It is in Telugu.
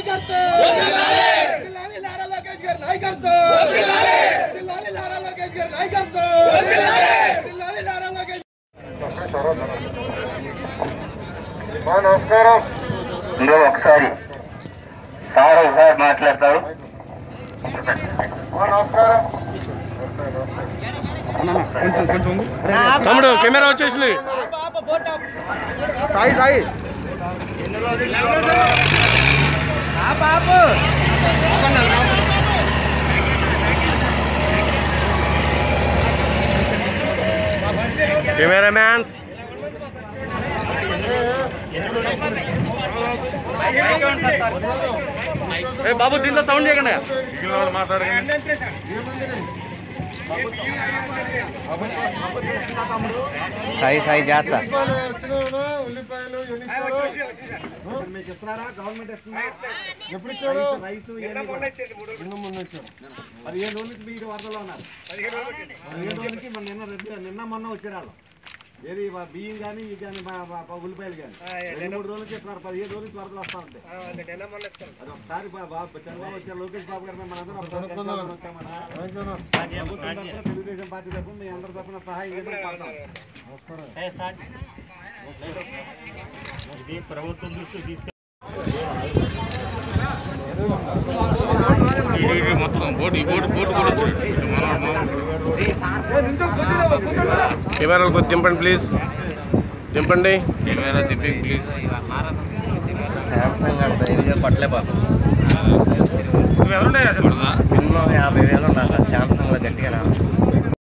నాయకత్వం జిల్లాని నారా లోకేష్ గారి నాయకత్వం జిల్లాని నారా లోకేష్ గారి నాయకత్వం జిల్లాని నారా లోకేష్ నమస్కారం ఇందులో ఒకసారి సార్ ఒకసారి మాట్లాడతారు నమస్కారం తమ్ముడు కెమెరా వచ్చేసింది సాయి సాయి కెమెరా మ్యాన్స్ బాబు దీంట్లో సౌండ్ చేయకండి సాయి సాయి జాత ఉల్లిపాయలు మీకు ఇస్తున్నారా గవర్నమెంట్ ఇస్తుందా ఎప్పుడు ఇచ్చారు నిన్న మొన్న ఇచ్చారు పదిహేను రోజులకి మీరు వరదలో ఉన్నారు పదిహేను రోజులకి మన నిన్న రెండు- నిన్న మొన్న వచ్చారు వాళ్ళు ఏది వా- బియ్యం కానీ ఇవి కానీ బా- బా- బా- ఉల్లిపాయలు కానీ రెండు మూడు రోజులకి ఇస్తున్నారు పదిహేను రోజులకి వరదలు వస్తా ఉంటాయి అది ఒకసారి బా- బా- చంద్రబాబు వచ్చారు లోకేష్ బాబు గారు మనందరం ఒకసారి చంద్రబాబు వచ్చామన్నా. ప్రభుత్వం తరపున, తెలుగుదేశం పార్టీ తరపున మీ అందరి తరపున సహాయం చేయడం పడతాం కెమెరాలు కొద్ది దింపండి ప్లీజ్ దింపండి పట్లే బాబు మినిమం యాభై వేలు ఉండాలి శాంతంగా గట్టిగా